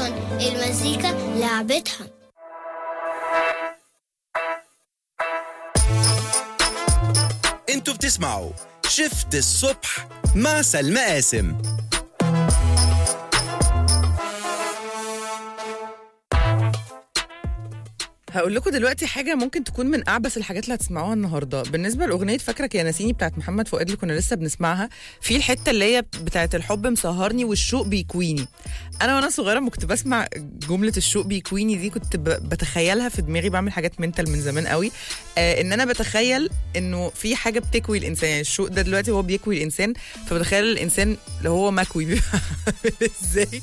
التلفزيون المزيكا لعبتها انتوا بتسمعوا شفت الصبح مع سلمى قاسم هقول لكم دلوقتي حاجه ممكن تكون من اعبث الحاجات اللي هتسمعوها النهارده بالنسبه لاغنيه فاكرك يا ناسيني بتاعت محمد فؤاد اللي كنا لسه بنسمعها في الحته اللي هي بتاعت الحب مسهرني والشوق بيكويني انا وانا صغيره ما كنت بسمع جمله الشوق بيكويني دي كنت ب- بتخيلها في دماغي بعمل حاجات منتال من زمان قوي آه ان انا بتخيل انه في حاجه بتكوي الانسان يعني الشوق ده دلوقتي هو بيكوي الانسان فبتخيل الانسان اللي هو مكوي بيبقى عامل ازاي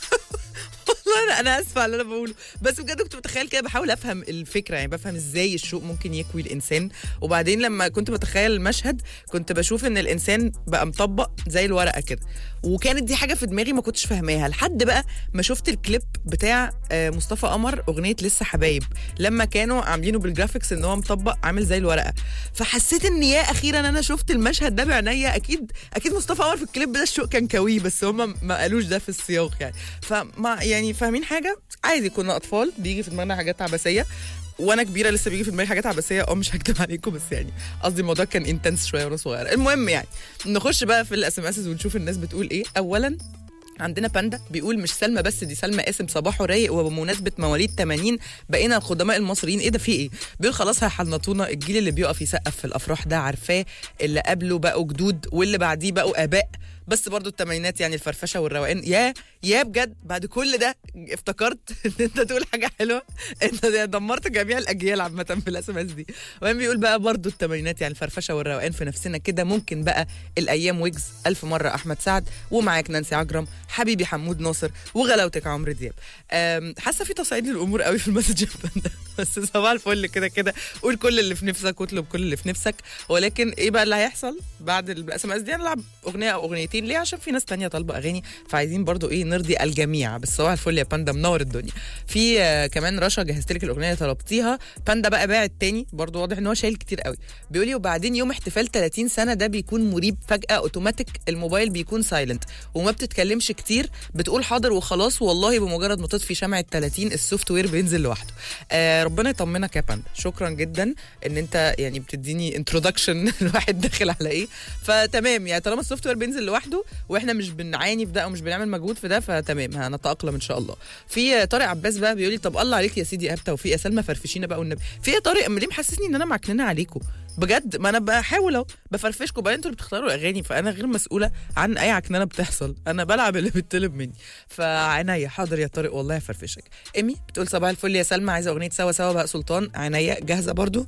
والله انا انا اسفه على اللي انا بقوله بس بجد كنت بتخيل كده بحاول افهم الفكره يعني بفهم ازاي الشوق ممكن يكوي الانسان وبعدين لما كنت بتخيل المشهد كنت بشوف ان الانسان بقى مطبق زي الورقه كده وكانت دي حاجه في دماغي ما كنتش فاهماها لحد بقى ما شفت الكليب بتاع آه، مصطفى قمر اغنيه لسه حبايب لما كانوا عاملينه بالجرافيكس ان هو مطبق عامل زي الورقه فحسيت ان يا اخيرا انا شفت المشهد ده بعينيا اكيد اكيد مصطفى قمر في الكليب ده الشوق كان كويه بس هم ما قالوش ده في السياق يعني فما يعني فاهمين حاجه عادي كنا اطفال بيجي في دماغنا حاجات عبثيه وانا كبيره لسه بيجي في دماغي حاجات عبثيه اه مش هكدب عليكم بس يعني قصدي الموضوع كان انتنس شويه وانا صغيره المهم يعني نخش بقى في الاس ام اس ونشوف الناس بتقول ايه اولا عندنا باندا بيقول مش سلمى بس دي سلمى قاسم صباحه رايق وبمناسبه مواليد 80 بقينا القدماء المصريين ايه ده في ايه بيقول خلاص هيحنطونا الجيل اللي بيقف يسقف في الافراح ده عارفاه اللي قبله بقوا جدود واللي بعديه بقوا اباء بس برضو الثمانينات يعني الفرفشه والروقان يا يا بجد بعد كل ده افتكرت ان انت تقول حاجه حلوه انت دمرت جميع الاجيال عامه في الاس ام اس دي وبعدين بيقول بقى برضو الثمانينات يعني الفرفشه والروقان في نفسنا كده ممكن بقى الايام ويجز الف مره احمد سعد ومعاك نانسي عجرم حبيبي حمود ناصر وغلاوتك عمرو دياب أم، حاسه في تصعيد للامور قوي في المسج ده بس صباح الفل كده كده قول كل اللي في نفسك واطلب كل اللي في نفسك ولكن ايه بقى اللي هيحصل بعد الاس ام اس دي هنلعب اغنيه او اغنيتين ليه عشان في ناس تانية طالبه اغاني فعايزين برضو ايه نرضي الجميع بس صباح الفل يا باندا منور الدنيا في آه، كمان رشا جهزت لك الاغنيه اللي طلبتيها باندا بقى باعت تاني برضو واضح ان هو شايل كتير قوي بيقول لي وبعدين يوم احتفال 30 سنه ده بيكون مريب فجاه اوتوماتيك الموبايل بيكون سايلنت وما بتتكلمش كتير بتقول حاضر وخلاص والله بمجرد ما تطفي شمعة 30 السوفت وير بينزل لوحده آه ربنا يطمنك يا باندا شكرا جدا ان انت يعني بتديني انترودكشن الواحد داخل على ايه فتمام يعني طالما السوفت وير بينزل لوحده واحنا مش بنعاني في ده او مش بنعمل مجهود في ده فتمام هنتاقلم ان شاء الله في آه، طارق عباس بقى بيقول لي طب الله عليك يا سيدي ابتا وفي يا سلمى فرفشينا بقى والنبي في إيه يا طارق أما ليه محسسني ان انا معكننه عليكم بجد ما انا بحاول اهو بفرفشكم بقى انتوا اللي بتختاروا الاغاني فانا غير مسؤوله عن اي عكننه بتحصل انا بلعب اللي بيطلب مني فعناية حاضر يا طارق والله هفرفشك ايمي بتقول صباح الفل يا سلمى عايزه اغنيه سوا سوا بقى سلطان عناية جاهزه برضو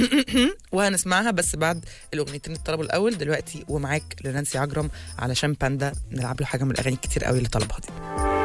وهنسمعها بس بعد الاغنيتين اللي طلبوا الاول دلوقتي ومعاك لنانسي عجرم علشان باندا نلعب له حاجه من الاغاني الكتير قوي اللي طلبها دي